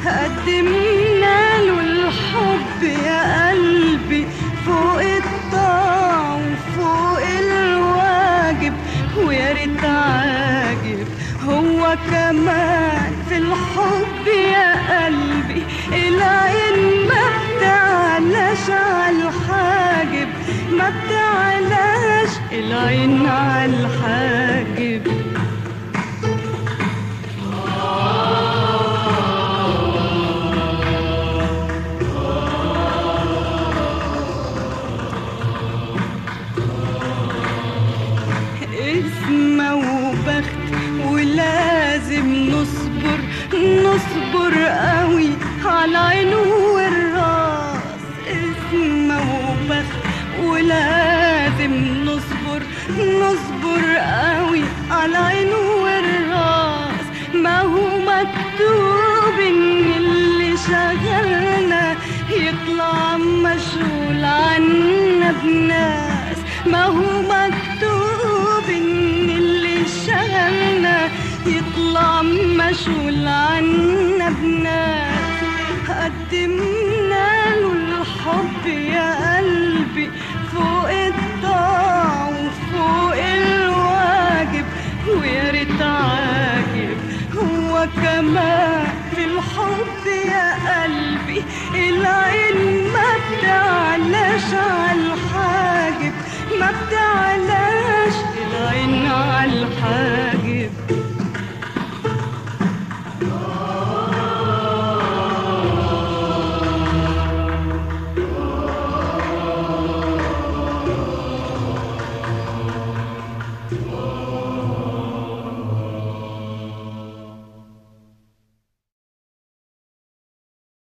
قدمنا له الحب يا قلبي فوق الطاعة وفوق الواجب ويا ريت عاجب هو كمان في الحب يا قلبي العين ما بتعلاش على الحاجب ما بتعلاش العين على الحاجب اسمه وبخت ولازم نصبر نصبر قوي على عينه والراس اسمه وبخت ولازم نصبر نصبر قوي على عينه والراس ما هو مكتوب ان اللي شغلنا يطلع مشغول عنا بناس ما هو مكتوب ان اللي شغلنا يطلع مشغول عنا بناس قدمنا له الحب يا قلبي فوق الطاعة وفوق الواجب ويا ريت عاجب هو كمان في الحب يا قلبي العين ما بتعلاش